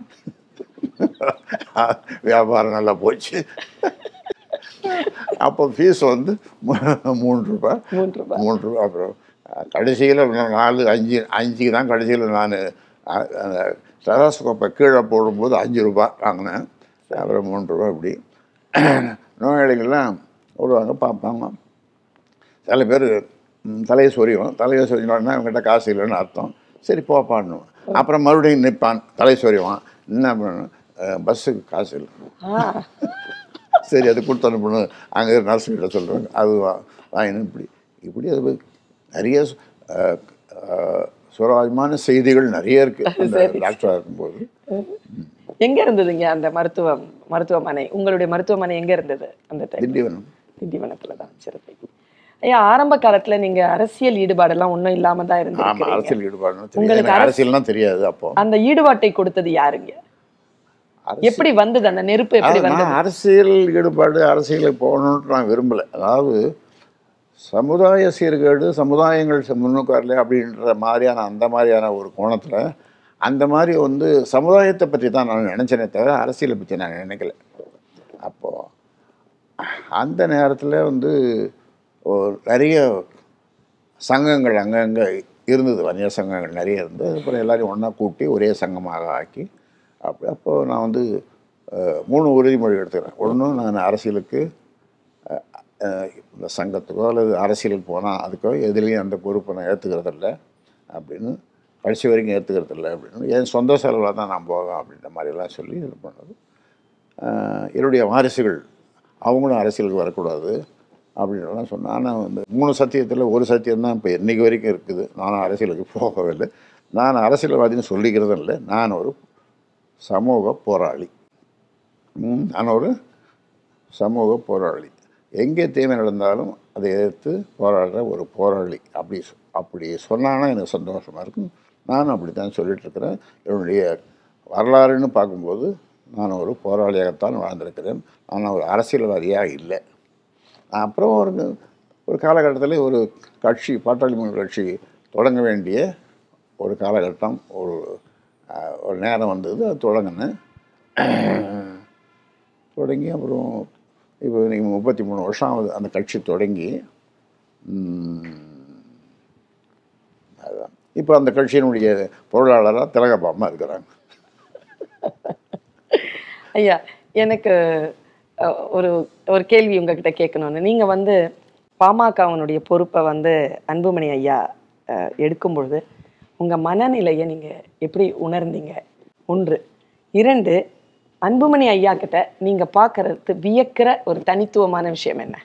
வியாபாரம் நல்லா போச்சு அப்போ ஃபீஸ் வந்து மூ- மூணு ரூபாய் மூன்று ரூபாய் மூணு ரூபா அப்புறம் கடைசியில் நாலு அஞ்சு அஞ்சுக்கு தான் கடைசியில் நான் அந்த டெராஸ்கோப்பை கீழே போடும்போது அஞ்சு ரூபா வாங்கினேன் அப்புறம் மூணு ரூபா இப்படி நோயாளிகள்லாம் வருவாங்க பார்ப்பாங்க சில பேர் ம், தலையை சொரியும் தலையை சொரிஞ்சோன்னா அவங்ககிட்ட காசு இல்லைன்னு அர்த்தம் சரி போப்பான்னு அப்புறம் மறுபடியும் நிற்பான் தலை சொரிவான் என்ன பண்ணணும் பஸ்ஸுக்கு காசு இல்லை ஆ சரி அது கொடுத்து அனுப்பணும் அங்கே நர்ஸ் கிட்ட சொல்கிறாங்க அது வா- வாங்கினு இப்படி இப்படி அது போய் நிறைய சு- அஹ், அஹ், சுவாரஸ்யமான செய்திகள் நிறைய இருக்குது அந்த டாக்டராக இருக்கும்போது எங்க இருந்ததுங்க அந்த மருத்துவம் மருத்துவமனை உங்களுடைய மருத்துவமனை எங்க இருந்தது அந்த டைம் திண்டிவனம் திண்டிவனத்துல தான் சிறப்பு ஐயா ஆரம்ப காலத்துல நீங்க அரசியல் ஈடுபாடெல்லாம் ஒண்ணும் இல்லாம தான் ஆமாம் இருந்திருக்கீங்க அரசியல் ஈடுபாடுன்னு தெரியும் உங்களுக்கு எனக்கு அரசு- அரசியல்னா தெரியாது அப்போ அந்த ஈடுபாட்டை கொடுத்தது யாருங்க அரசு- எப்படி வந்தது அந்த நெருப்பு எப்படி அதாவது வந்தது நான் அரசியல் ஈடுபாடு அரசியலுக்கு போகணுன்ட்டு நான் விரும்பலை அதாவது சமுதாய சீர்கேடு சமுதாயங்கள் ச- முன்னுக்கு வரல அப்படின்ற மாதிரியான அந்த மாதிரியான ஒரு கோணத்தில் அந்த மாதிரி வந்து சமுதாயத்தை பற்றி தான் நான் நினச்சேனே தவிர அரசியலை பற்றி நான் நினைக்கல அப்போது அந்த நேரத்தில் வந்து ஒரு நிறைய சங்கங்கள் அங்கங்கே இருந்தது வன்னியர் சங்கங்கள் நிறைய இருந்தது அப்புறம் எல்லாரையும் ஒன்றா கூட்டி ஒரே சங்கமாக ஆக்கி அப்படி அப்போ நான் வந்து அஹ், மூணு உறுதிமொழி எடுத்துக்கிறேன் ஒன்று நான் அரசியலுக்கு அஹ், அஹ், இந்த சங்கத்துக்கோ அல்லது அரசியலுக்கு போனால் அதுக்கோ எதுலேயும் அந்த பொறுப்பை நான் ஏற்றுக்கிறதில்ல அப்படின்னு கடைசி வரைக்கும் ஏற்றுக்கிறது இல்லை அப்படின்னு என் சொந்த செலவில் தான் நான் போவேன் அப்படின்ற மாதிரிலாம் சொல்லி இது பண்ணது ஆஹ் என்னுடைய வாரிசுகள் அவங்களும் அரசியலுக்கு வரக்கூடாது அப்படின்றலாம் சொன்னேன் ஆனால் வந்து மூணு சத்தியத்தில் ஒரு சத்தியம் தான் இப்போ இன்றைக்கி வரைக்கும் இருக்குது நானும் அரசியலுக்கு போகவில்லை நான் அரசியல்வாதின்னு சொல்லிக்கிறதும் இல்லை நான் ஒரு சமூக போராளி ம், நான் ஒரு சமூக போராளி எங்கே தீமை நடந்தாலும் அதை எதிர்த்து போராடுற ஒரு போராளி அப்படி சொ- அப்படி சொன்னானா எனக்கு சந்தோஷமாக இருக்கும் நானும் அப்படி தான் சொல்லிகிட்ருக்கிறேன் என்னுடைய வரலாறுன்னு பார்க்கும்போது நான் ஒரு போராளியாகத்தான் வாழ்ந்திருக்கிறேன் நான் ஒரு அரசியல்வாதியாக இல்லை நான் அப்புறம் ஒரு ஒரு காலகட்டத்தில் ஒரு கட்சி பாட்டாளி மக்கள் கட்சி தொடங்க வேண்டிய ஒரு காலகட்டம் ஒரு அஹ், ஒரு நேரம் வந்தது அது தொடங்கினேன் தொடங்கி அப்புறம் இப்போ நீங்கள் முப்பத்தி மூணு வருஷம் ஆகுது அந்த கட்சி தொடங்கி ம், அதுதான் இப்போ அந்த கட்சியினுடைய பொருளாளராக திலகபாமா இருக்கிறாங்க ஐயா எனக்கு அஹ், ஒரு ஒரு கேள்வி உங்ககிட்ட கேட்கணும்னு நீங்க வந்து பாமகவனுடைய பொறுப்பை வந்து அன்புமணி ஐயா அஹ், எடுக்கும் பொழுது உங்க மனநிலையை நீங்க எப்படி உணர்ந்தீங்க ஒன்று இரண்டு அன்புமணி ஐயா கிட்ட நீங்க பார்க்கறது வியக்கிற ஒரு தனித்துவமான விஷயம் என்ன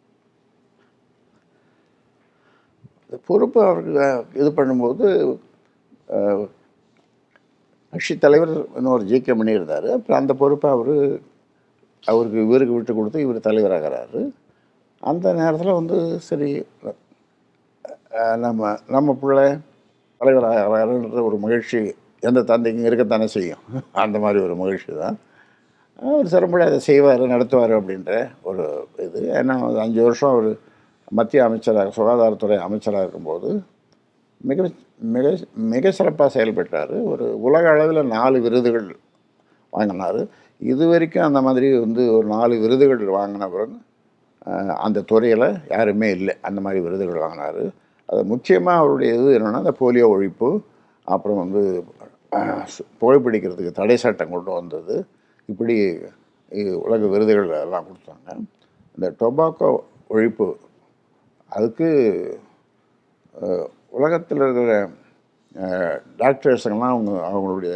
இந்த பொறுப்பு அவருக்கு இது பண்ணும்போது அஹ், கட்சி தலைவர் இன்னொரு ஜி கே மணி இருந்தார் அப்புறம் அந்த பொறுப்பை அவர் அவருக்கு இவருக்கு விட்டு கொடுத்து இவர் தலைவராகிறாரு அந்த நேரத்தில் வந்து சரி அஹ், நம்ம நம்ம பிள்ளை தலைவராகிறாருன்ற ஒரு மகிழ்ச்சி எந்த தந்தைக்கும் இருக்கத்தானே செய்யும் அந்த மாதிரி ஒரு மகிழ்ச்சி தான் அவர் சிறப்படி அதை செய்வார் நடத்துவார் அப்படின்ற ஒரு இது ஏன்னா ஒரு அஞ்சு வருஷம் அவர் மத்திய அமைச்சராக சுகாதாரத்துறை அமைச்சராக இருக்கும்போது மிக மிக மிக சிறப்பாக செயல்பட்டார் ஒரு உலக அளவில் நாலு விருதுகள் வாங்கினார் இது வரைக்கும் அந்த மாதிரி வந்து ஒரு நாலு விருதுகள் வாங்கின பிறகு அஹ், அந்த துறையில் யாருமே இல்லை அந்த மாதிரி விருதுகள் வாங்கினார் அது முக்கியமாக அவருடைய இது என்னென்னா அந்த போலியோ ஒழிப்பு அப்புறம் வந்து அஹ், சு- புகைப்பிடிக்கிறதுக்கு தடை சட்டம் கொண்டு வந்தது இப்படி இ- உலக விருதுகள் எல்லாம் கொடுத்தாங்க இந்த டொபாக்கோ ஒழிப்பு அதுக்கு உலகத்தில் இருக்கிற அஹ், டாக்டர்ஸுங்கெல்லாம் அவங்க அவங்களுடைய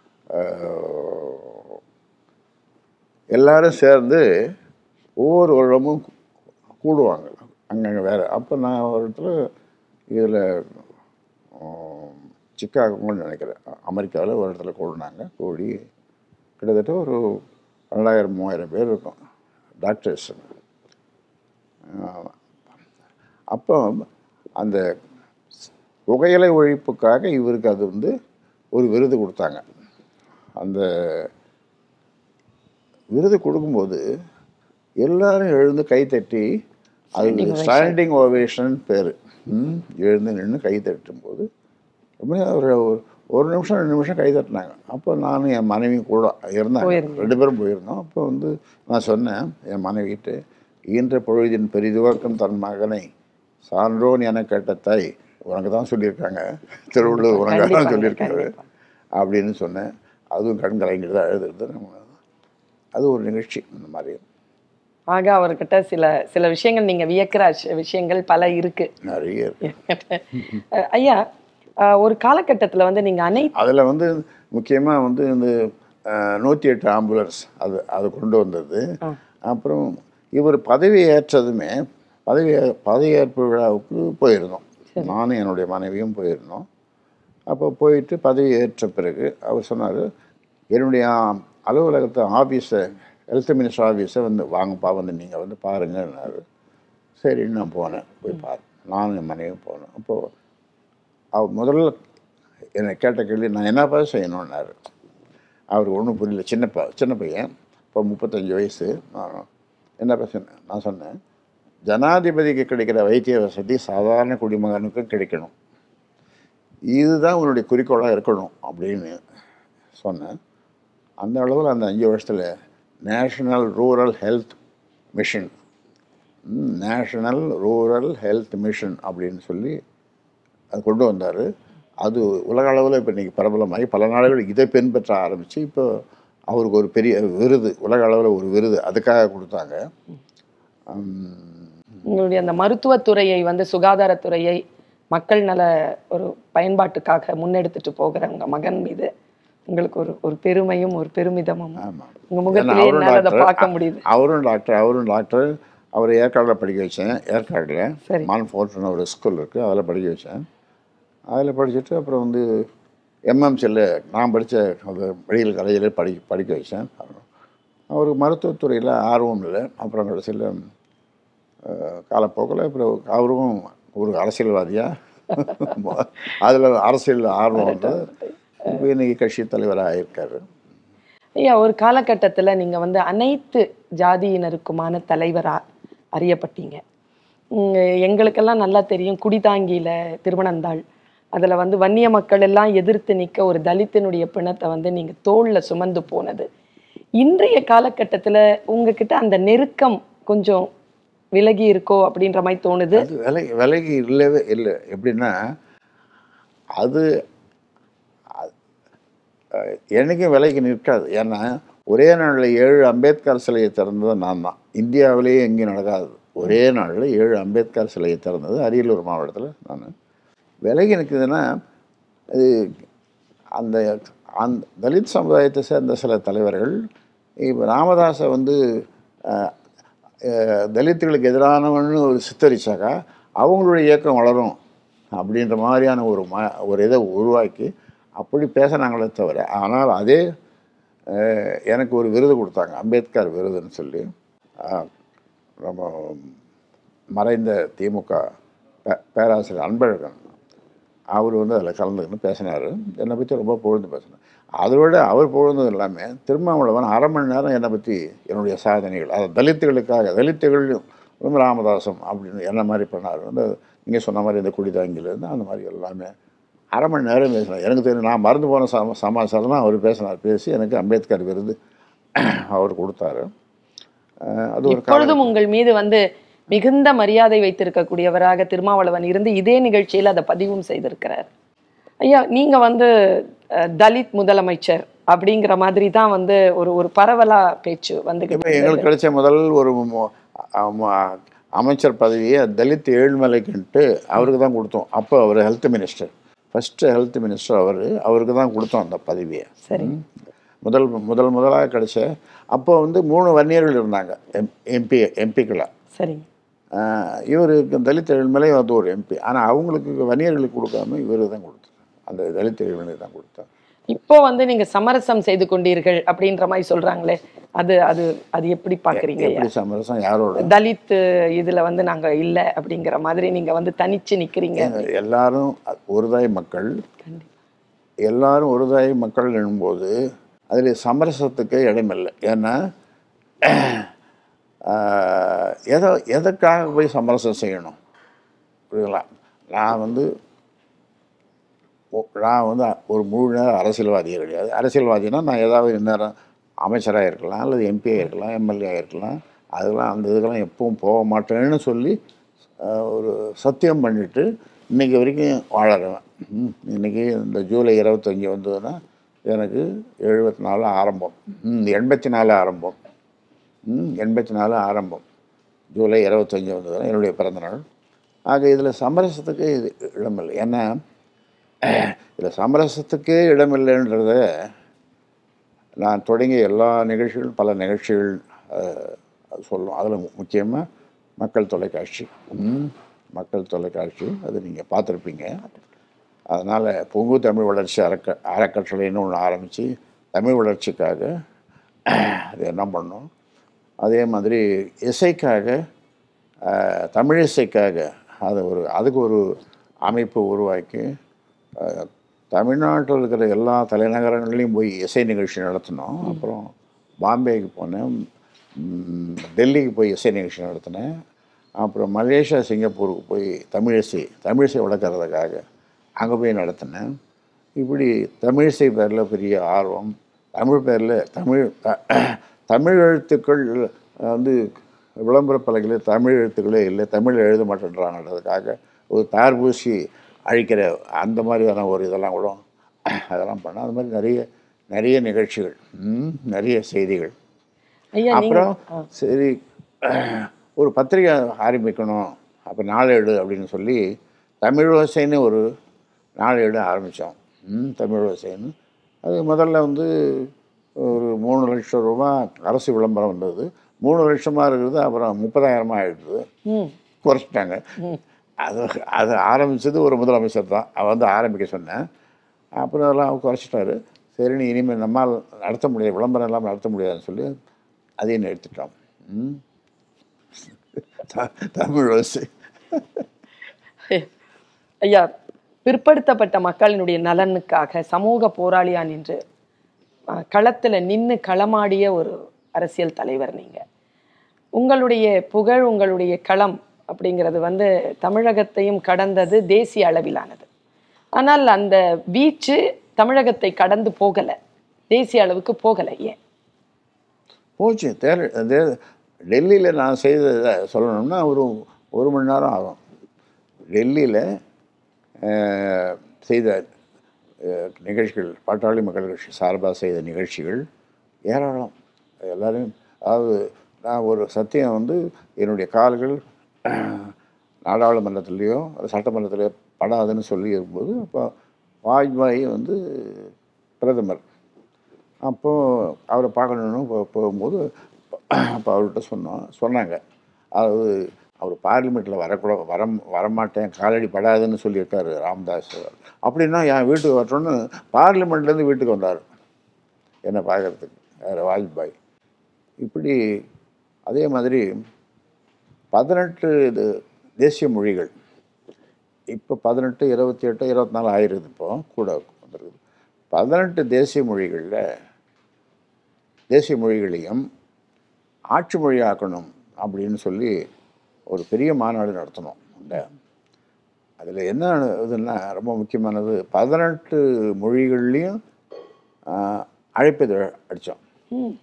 அஹ், எல்லாரும் சேர்ந்து ஒவ்வொரு வருடமும் கூடுவாங்க அங்கங்கே வேறு அப்போ நான் ஒரு இடத்துல இதில் சிக்காகோன்னு நினைக்கிறேன் அமெரிக்காவில் ஒரு இடத்துல கூடினாங்க கூடி கிட்டத்தட்ட ஒரு ரெண்டாயிரம் மூவாயிரம் பேர் இருக்கும் டாக்டர்ஸ் அப்போ அந்த புகையிலை ஒழிப்புக்காக இவருக்கு அது வந்து ஒரு விருது கொடுத்தாங்க அந்த விருது கொடுக்கும்போது எல்லாரும் எழுந்து கைத்தட்டி அது ஸ்டாண்டிங் ஓவேஷன் பேர் எழுந்து நின்று கை தட்டும்போது ரொம்ப ஒரு ஒரு- ஒரு நிமிஷம் ரெண்டு நிமிஷம் கை தட்டினாங்க அப்போ நானும் என் மனைவி கூட இருந்தாங்க போயிருந்தீங்க. ரெண்டு பேரும் போயிருந்தோம் அப்போ வந்து நான் சொன்னேன் என் மனைவிட்டு ஈன்ற பொழுதின் பெரிதுவக்கம் தன் மகனை சான்றோன் என கேட்ட தாய் உனக்கு தான் சொல்லியிருக்காங்க திருவள்ளுவர் உனக்கு தான் கண்டிப்பாங்க, சொல்லியிருக்காரு கண்டிப்பா. அப்படின்னு சொன்னேன் அதுவும் கண் கலங்கிட்டு தான் எழுதுறது நம்ம அது ஒரு நிகழ்ச்சி இந்த மாதிரி ஆக அவர்கிட்ட சில சில விஷயங்கள் நீங்க வியக்கிற விஷ- விஷயங்கள் பல இருக்கு நிறைய இருக்கு அஹ் ஐயா அஹ் ஒரு காலகட்டத்துல வந்து நீங்க அனைத்து அதில் வந்து முக்கியமாக வந்து இந்த நூற்றி எட்டு ஆம்புலன்ஸ் அது அது கொண்டு வந்தது அப்புறம் இவர் பதவி ஏற்றதுமே பதவி பதவியேற்பு விழாவுக்கு போயிருந்தோம் நானும் என்னுடைய மனைவியும் போயிருந்தோம் அப்போ போயிட்டு பதவி ஏற்ற பிறகு அவர் சொன்னார் என்னுடைய அலுவலகத்தை ஆஃபீஸை ஹெல்த் மினிஸ்டர் ஆஃபீஸை வந்து வாங்கப்பா வந்து நீங்கள் வந்து பாருங்கன்னாரு சரின்னு நான் போனேன் போய் பாரு நானும் என் மனைவியும் போனேன் அப்போது அவர் முதல்ல என்னை கேட்ட கேள்வி நான் என்னப்பா செய்யணும்னாரு அவருக்கு ஒன்றும் புரியல சின்ன ப சின்ன பையன் இப்போ முப்பத்தஞ்சு வயசு நான் என்னப்பா சொன்னேன் நான் சொன்னேன் ஜனாதிபதிக்கு கிடைக்கிற வைத்திய வசதி சாதாரண குடிமகனுக்கும் கிடைக்கணும் இதுதான் உன்னுடைய குறிக்கோளாக இருக்கணும் அப்படின்னு சொன்னேன் அந்த அளவில் அந்த அஞ்சு வருஷத்தில் national rural health mission national rural health mission அப்படின்னு சொல்லி அது கொண்டு வந்தார் அது உலக அளவில் இப்போ இன்றைக்கி பிரபலமாகி பல நாடுகள் இதை பின்பற்ற ஆரம்பித்து இப்போ அவருக்கு ஒரு பெரிய விருது உலக அளவில் ஒரு விருது அதுக்காக கொடுத்தாங்க உம், உங்களுடைய அந்த மருத்துவத்துறையை வந்து சுகாதாரத்துறையை மக்கள் நல ஒரு பயன்பாட்டுக்காக முன்னெடுத்துட்டு போகிற உங்க மகன் மீது உங்களுக்கு ஒரு ஒரு பெருமையும் ஒரு பெருமிதமும் ஆமாம் உங்க முகத்திலே அவரும் என்னால அதை டாக்டர். பார்க்க முடியுது அவரும் டாக்டர் அவரும் டாக்டர் அவர் ஏற்காடில் படிக்க வச்சேன் ஏற்காடில் சரி மான் ஃபோர்ட்னு ஒரு ஸ்கூல் இருக்குது அதில் படிக்க வச்சேன் அதில் படிச்சுட்டு அப்புறம் வந்து எம்எம்சியில் நான் படித்த அந்த வெளியில் கலையில் படி படிக்க வச்சேன் அவருக்கு மருத்துவத்துறையில் ஆர்வம் இல்லை அப்புறம் கடைசியில் காலப்போக்கில் அப்புறம் அவரும் ஒரு அரசியல்வாதியாக அதில் அரசியல் ஆர்வம் வந்து இப்ப இன்னைக்கு கட்சி தலைவராக இருக்காரு ஐயா ஒரு காலகட்டத்துல நீங்க வந்து அனைத்து ஜாதியினருக்குமான தலைவரா அறியப்பட்டீங்க உம், எங்களுக்கெல்லாம் நல்லா தெரியும் குடிதாங்கியில திருமணந்தாள் அதுல வந்து வன்னிய மக்கள் எல்லாம் எதிர்த்து நிக்க ஒரு தலித்தினுடைய பிணத்தை வந்து நீங்க தோல்ல சுமந்து போனது இன்றைய காலகட்டத்துல உங்ககிட்ட அந்த நெருக்கம் கொஞ்சம் விலகி இருக்கோ அப்படின்ற மாதிரி தோணுது அது விலை விலைக்கு இல்லவே இல்லை எப்படின்னா அது அ- அஹ் என்னைக்கும் விலைக்கு நிற்காது ஏன்னா ஒரே நாளில் ஏழு அம்பேத்கர் சிலையை திறந்தது நான் தான் இந்தியாவிலேயே எங்கேயும் நடக்காது ஒரே நாளில் ஏழு அம்பேத்கர் சிலையை திறந்தது அரியலூர் மாவட்டத்தில் நான் விலைக்கு நிற்குதுன்னா அது அந்த அந்த தலித் சமுதாயத்தை சேர்ந்த சில தலைவர்கள் இப்போ ராமதாஸை வந்து அஹ், அஹ், தலித்துகளுக்கு எதிரானவன்னு ஒரு சித்தரிச்சாக்கா அவங்களுடைய இயக்கம் வளரும் அப்படின்ற மாதிரியான ஒரு ம ஒரு இதை உருவாக்கி அப்படி பேசினாங்களே தவிர ஆனால் அதே அஹ், எனக்கு ஒரு விருது கொடுத்தாங்க அம்பேத்கர் விருதுன்னு சொல்லி அஹ், நம்ம மறைந்த திமுக பே- பேராசிரியர் அன்பழகன் அவர் வந்து அதில் கலந்துக்கின்னு பேசினார் என்னை பற்றி ரொம்ப புகழ்ந்து பேசினார் அதை விட அவர் புகழ்ந்தது எல்லாமே திருமாவளவன் அரை மணி நேரம் என்னை பற்றி என்னுடைய சாதனைகள் அது தலித்துகளுக்காக தலித்துகள் ரொம்ப ராமதாசம் அப்படின்னு என்ன மாதிரி பண்ணார் வந்து நீங்கள் சொன்ன மாதிரி இந்த குடிதாங்கிலேருந்து அந்த மாதிரி எல்லாமே அரை மணி நேரம் பேசினார் எனக்கு தெரியும் நான் மறந்து போன சம சமாச்சாரம் தான் அவர் பேசினார் பேசி எனக்கு அம்பேத்கர் விருது அவர் கொடுத்தாரு அஹ் அது ஒரு கால இப்பொழுதும் உங்கள் மீது வந்து மிகுந்த மரியாதை வைத்திருக்கக்கூடியவராக திருமாவளவன் இருந்து இதே நிகழ்ச்சியில் அதை பதிவும் செய்திருக்கிறார் ஐயா நீங்க வந்து அஹ், தலித் முதலமைச்சர் அப்படிங்கிற மாதிரி தான் வந்து ஒரு ஒரு பரவலா பேச்சு இப்போ வந்துகிட்டு எங்களுக்கு கிடைச்ச முதல் ஒரு மு- ஆமா, அமைச்சர் பதவியை தலித் ஏழ்மலைக்குன்ட்டு அவருக்கு தான் கொடுத்தோம் அப்போ அவர் health minister first health minister அவர் அவருக்கு தான் கொடுத்தோம் அந்த பதவியை சரி முதல் முதல் முதலாக கிடைச்ச அப்போ வந்து மூணு வன்னியர்கள் இருந்தாங்க எம் எம்பி எம்பிக்களாக சரிங்க இவருக்கு தலித் ஏழ்மலை வந்து ஒரு எம்பி ஆனால் அவங்களுக்கு வன்னியர்களுக்கு கொடுக்காம இவருக்கு தான் கொடுத்தார் அந்த தலித் ஏழ்மலை தான் கொடுத்தார் இப்போ வந்து நீங்க சமரசம் செய்து கொண்டீர்கள் அப்படின்ற மாதிரி சொல்றாங்களே அது அது அது எப்படி பாக்குறீங்க ஐயா? எப்படி சமரசம் யாரோட தலித் இதுல வந்து நாங்க இல்ல அப்படிங்கிற மாதிரி நீங்க வந்து தனிச்சு நிக்கிறீங்க எல்லாரும் ஒருதாய் மக்கள் எல்லாரும் ஒருதாய் மக்கள் எனும்போது அதில் சமரசத்துக்கு இடமில்லை ஏன்னா ஆஹ், எதை எதற்காக போய் சமரசம் செய்யணும் புரியுதுங்களா நான் வந்து ஒ- நான் வந்து ஒரு முழு நேரம் அரசியல்வாதியே கிடையாது அரசியல்வாதினா நான் ஏதாவது இந்நேரம் அமைச்சராக இருக்கலாம் அல்லது எம்பியாக இருக்கலாம் எம்எல்ஏ இருக்கலாம் அதெல்லாம் அந்த இதுக்கெல்லாம் எப்பவும் போக மாட்டேன்னு சொல்லி ஆஹ், ஒரு சத்தியம் பண்ணிட்டு இன்னைக்கு வரைக்கும் வாழறேன் ம், இன்னைக்கு இந்த ஜூலை இருபத்தஞ்சி வந்ததுன்னா எனக்கு எழுபத்தி நாலு ஆரம்பம் ம், எண்பத்தி நாலு ஆரம்பம் ம், எண்பத்தி நாலு ஆரம்பம் ஜூலை இருபத்தஞ்சி வந்ததுன்னா என்னுடைய பிறந்தநாள் ஆக இதில் சமரசத்துக்கு இது இடமில்லை ஏன்னா இதில் சமரசத்துக்கே இடமில்லைன்றத நான் தொடங்கிய எல்லா நிகழ்ச்சிகளும் பல நிகழ்ச்சிகள் அஹ், அது சொல்லும் அதில் முக்கியமாக மக்கள் தொலைக்காட்சி ம், மக்கள் தொலைக்காட்சி அது நீங்கள் பார்த்துருப்பீங்க அதனால் பொங்கு தமிழ் வளர்ச்சி அறக்க அறக்கட்டளைன்னு ஒன்று ஆரம்பித்து தமிழ் வளர்ச்சிக்காக அது என்ன பண்ணோம் அதே மாதிரி இசைக்காக அஹ், தமிழ் இசைக்காக அது ஒரு அதுக்கு ஒரு அமைப்பு உருவாக்கி அஹ், தமிழ்நாட்டில் இருக்கிற எல்லா தலைநகரங்கள்லையும் போய் இசை நிகழ்ச்சி நடத்தினோம் அப்புறம் பாம்பேக்கு போனேன் ம், டெல்லிக்கு போய் இசை நிகழ்ச்சி நடத்தினேன் அப்புறம் மலேசியா சிங்கப்பூருக்கு போய் தமிழிசை தமிழிசை வளர்க்குறதுக்காக அங்கே போய் நடத்தினேன் இப்படி தமிழிசை பேரில் பெரிய ஆர்வம் தமிழ் பேரில் தமிழ் த- தமிழ் எழுத்துக்கள் வந்து விளம்பர பலகையில் தமிழ் எழுத்துக்களே இல்லை தமிழ் எழுத மாட்டேன்றாங்கன்றதுக்காக ஒரு தார்பூசி அழிக்கிற அந்த மாதிரியான ஒரு இதெல்லாம் கூட அதெல்லாம் பண்ணேன் அது மாதிரி நிறைய நிறைய நிகழ்ச்சிகள் ம், நிறைய செய்திகள் ஐயா நீங்க அப்புறம் சரி ஒரு பத்திரிகை ஆரம்பிக்கணும் அப்போ நாளேடு அப்படின்னு சொல்லி தமிழ் ஓசைன்னு ஒரு நாளேடு ஆரம்பித்தோம் ம் தமிழ் ஓசைன்னு அது முதல்ல வந்து ஒரு மூணு லட்சம் ரூபா அரசு விளம்பரம் வந்தது மூணு லட்சமாக இருக்கிறது அப்புறம் முப்பதாயிரமாக ஆகிடுது ம் குறைச்சிட்டாங்க ம். அது அது ஆரம்பித்தது ஒரு முதலமைச்சர் தான் அவன் வந்து ஆரம்பிக்க சொன்னேன் அப்புறம் அதெல்லாம் குறைச்சிட்டாரு சரி நீ இனிமேல் நம்மால் நடத்த முடியாது விளம்பரம் இல்லாமல் நடத்த முடியாதுன்னு சொல்லி அதையும் நிறுத்திட்டோம் ம். த- தமிழ் ஓசை ஐயா பிற்படுத்தப்பட்ட மக்களினுடைய நலனுக்காக சமூக போராளியா நின்று அஹ், களத்துல நின்னு களமாடிய ஒரு அரசியல் தலைவர் நீங்க உங்களுடைய புகழ் உங்களுடைய களம் அப்படிங்கிறது வந்து தமிழகத்தையும் கடந்தது தேசிய அளவிலானது ஆனால் அந்த வீச்சு தமிழகத்தை கடந்து போகல தேசிய அளவுக்கு போகல ஏன் போச்சு தேர் அது டெல்லியில் நான் செய்ததை சொல்லணும்னா ஒரு ஒரு மணி நேரம் ஆகும் டெல்லியில் செய்த அஹ், நிகழ்ச்சிகள் பாட்டாளி மக்கள் கட்சி சார்பாக செய்த நிகழ்ச்சிகள் ஏராளம் எல்லாரும் அதாவது நான் ஒரு சத்தியம் வந்து என்னுடைய கால்கள் நாடாளுமன்றத்துலேயோ சட்டமன்றத்திலேயோ படாதுன்னு சொல்லி இருக்கும்போது அப்போ வாஜ்பாய் வந்து பிரதமர் அப்போது அவரை பார்க்கணுன்னு போ- போகும்போது அப்போ அவர்கிட்ட சொன்னோம் சொன்னாங்க அதாவது அவர் பார்லிமெண்ட்டில் வரக்கூட வர வரமாட்டேன் காலடி படாதுன்னு சொல்லியிருக்காரு ராம்தாஸ் அப்படின்னா என் வீட்டுக்கு வரட்டும்னு பார்லிமெண்ட்லேருந்து வீட்டுக்கு வந்தார் என்னை பார்க்கறதுக்கு வேறு வாஜ்பாய் இப்படி அதே மாதிரி பதினெட்டு இது தேசிய மொழிகள் இப்போ பதினெட்டு இருபத்தி எட்டு இருபத்தி நாலு ஆயிருக்குது இப்போ கூட வந்துருக்குது பதினெட்டு தேசிய மொழிகளில் தேசிய மொழிகளையும் ஆட்சி மொழியாக்கணும் அப்படின்னு சொல்லி ஒரு பெரிய மாநாடு நடத்தணும் அந்த அதில் என்ன இதுன்னா ரொம்ப முக்கியமானது பதினெட்டு மொழிகள்லேயும் அழைப்பிதழ் அடித்தோம் ம்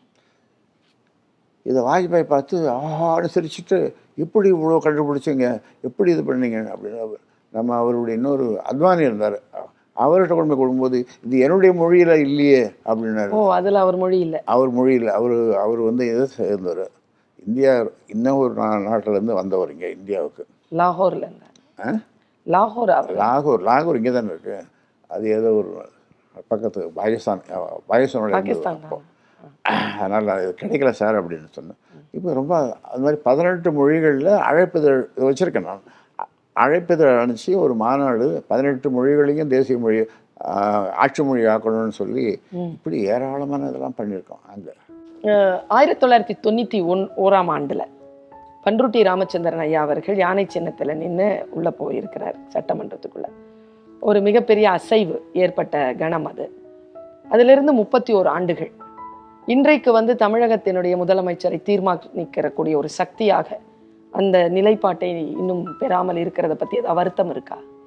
இதை வாஜ்பாய் பார்த்து ஆடு சிரிச்சுட்டு எப்படி இவ்வளோ கண்டுபிடிச்சிங்க எப்படி இது பண்ணீங்க அப்படின்னு அவர் நம்ம அவருடைய இன்னொரு அத்வானி இருந்தார் அவர்கிட்ட கொண்டு போய் கொடுக்கும்போது இது என்னுடைய மொழியில் இல்லையே அப்படின்னாரு ஓ அதுல அவர் மொழி இல்ல அவர் மொழியில் அவர் அவர் வந்து எதை சேர்ந்தவர் இந்தியா இன்னும் ஒரு நா நாட்டிலேருந்து வந்தவர் இங்கே இந்தியாவுக்கு லாகூர்ல இருந்தார் ஆ? லாகூர் அவர் லாகூர் லாகூர் இங்கே தானே இருக்குது அது ஏதோ ஒரு பக்கத்து பாகிஸ்தான் பாகிஸ்தானோட இருந்தது பாகிஸ்தான் அப்போ. அதனால் அது கிடைக்கல சார் அப்படின்னு சொன்னேன் இப்போ ரொம்ப அது மாதிரி பதினெட்டு மொழிகளில் அழைப்பிதழ் இது வச்சுருக்கேன் நான் அ- அழைப்பிதழ் அனுப்பிச்சு ஒரு மாநாடு பதினெட்டு மொழிகளையும் தேசிய மொழி ஆஹ், ஆட்சி மொழி ஆக்கணும்னு சொல்லி இப்படி ஏராளமான இதெல்லாம் பண்ணியிருக்கோம் அங்கே அஹ் ஆயிரத்தி தொள்ளாயிரத்தி தொண்ணூற்றி ஒன் ஓராம் ஆண்டுல பன்ருட்டி ராமச்சந்திரன் ஐயா அவர்கள் யானை சின்னத்துல நின்று உள்ள போயிருக்கிறார் சட்டமன்றத்துக்குள்ள ஒரு மிகப்பெரிய அசைவு ஏற்பட்ட கணம் அது அதிலிருந்து முப்பத்தி ஓரு ஆண்டுகள் இன்றைக்கு வந்து தமிழகத்தினுடைய முதலமைச்சரை தீர்மானிக்கக்கூடிய ஒரு சக்தியாக அந்த நிலைப்பாட்டை இன்னும் பெறாமல் இருக்கிறத பத்தி ஏதாவது வருத்தம் இருக்கா